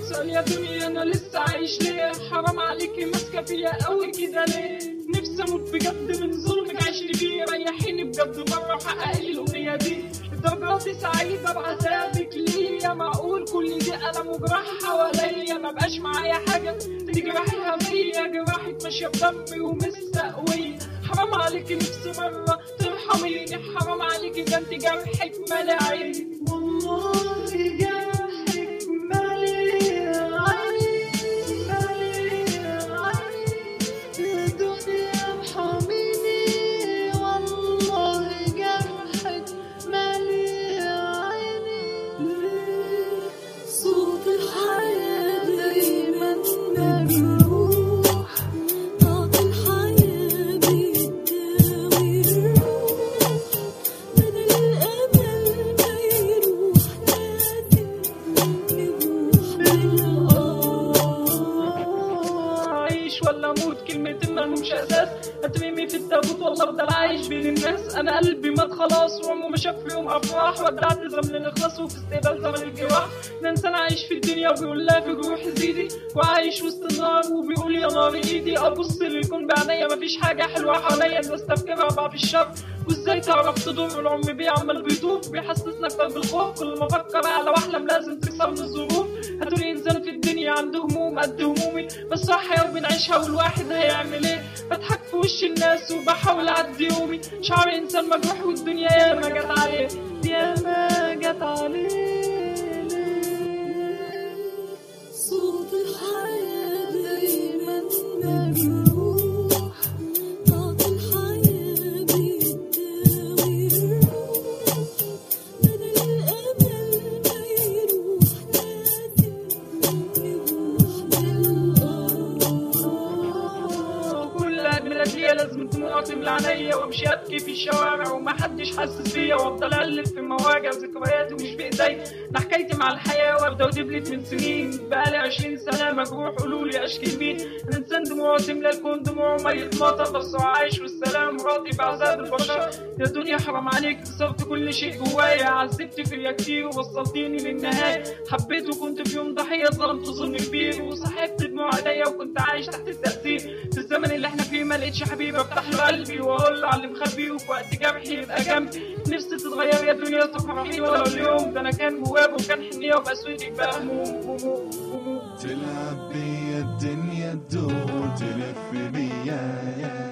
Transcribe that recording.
بسأل يا دنيا انا لسه عايش ليه حرام عليكي ماسكه فيا قوي كده ليه نفسي اموت بجد من ظلمك عشري فيه ريحيني بجد مره وحققي لي الامنيه دي الدرجات دي سعيده بعذابك ليا معقول كل دي الم وجراح حواليا ما بقاش معايا حاجه تجرحيها فيا جراحك ماشيه بدمي ومستقويه حرام عليكي نفسي مره ترحميني حرام عليكي ده انت جرحك مالي عيني والله جرحك مالي عيني مالي عيني يا دنيا ارحميني والله جرحك مالي عيني صوت الحياة دايما مجروح طاق الحياة بيداوي الروح بدل الأمل ما يروح لازم نروح عايش ولا اموت كلمتين مالهمش اساس اترمي في التابوت والله افضل عايش بين الناس انا قلبي مات خلاص وعمره ما شاف في يوم افراح ودعت زمن الاخلاص وفي استقبال زمن الجراح ده انسان عايش في الدنيا وبيقول لها في جروح زيدي وعايش وسط النار وبيقول يا نار ايدي ابص للكون بعينيا مفيش حاجه حلوه حواليا الناس تفكيرها بعض الشر وازاي تعرف تدور العمر بيه عمال بيدور بيحسسنا اكتر بالخوف كل ما افكر اعلى واحلم لازم تكسرني الظروف هاتولي انسان في الدنيا عنده هموم قد همومي بس صح يوم بنعيشها والواحد هيعمل ايه بضحك في وش الناس وبحاول اعدي يومي شعر انسان مجروح والدنيا ياما جت عليه ياما جت عليه صوت الحياة دايما مجروح طاق الحياة بيداوي الروح بدل الأمل ما يروح لازم نروح كل عيد ليا لازم دموع تملى عينيا وامشي ابكي في الشوارع ومحدش حاسس بيا وافضل اقلب في مواجع ذكرياتي ومش بايدي انا حكايتي مع الحياه وابدا ودبلت من سنين بقالي 20 سنه مجروح قولوا لي اشكي مين الانسان دموعه تملى الكون دموعه ميت مطر بس هو عايش والسلام راضي بعذاب البشر يا دنيا حرام عليك كسرت كل شيء جوايا عذبت فيا كتير ووصلتيني للنهايه حبيت وكنت في يوم ضحيه ظلمت ظلم كبير وصحبت دموع عينيا وكنت عايش تحت التاثير في الزمن اللي احنا فيه ما لقيتش حبيب افتح له قلبي واقول له على اللي مخبيه وفي وقت جرحي يبقى جنبي نفسي تتغير يا دنيا تفرحي ولو اليوم ده انا كان جواب وكان حنيه وبقى سويتك بقى هموم هموم هموم تلعب بيا الدنيا تدور تلف بيا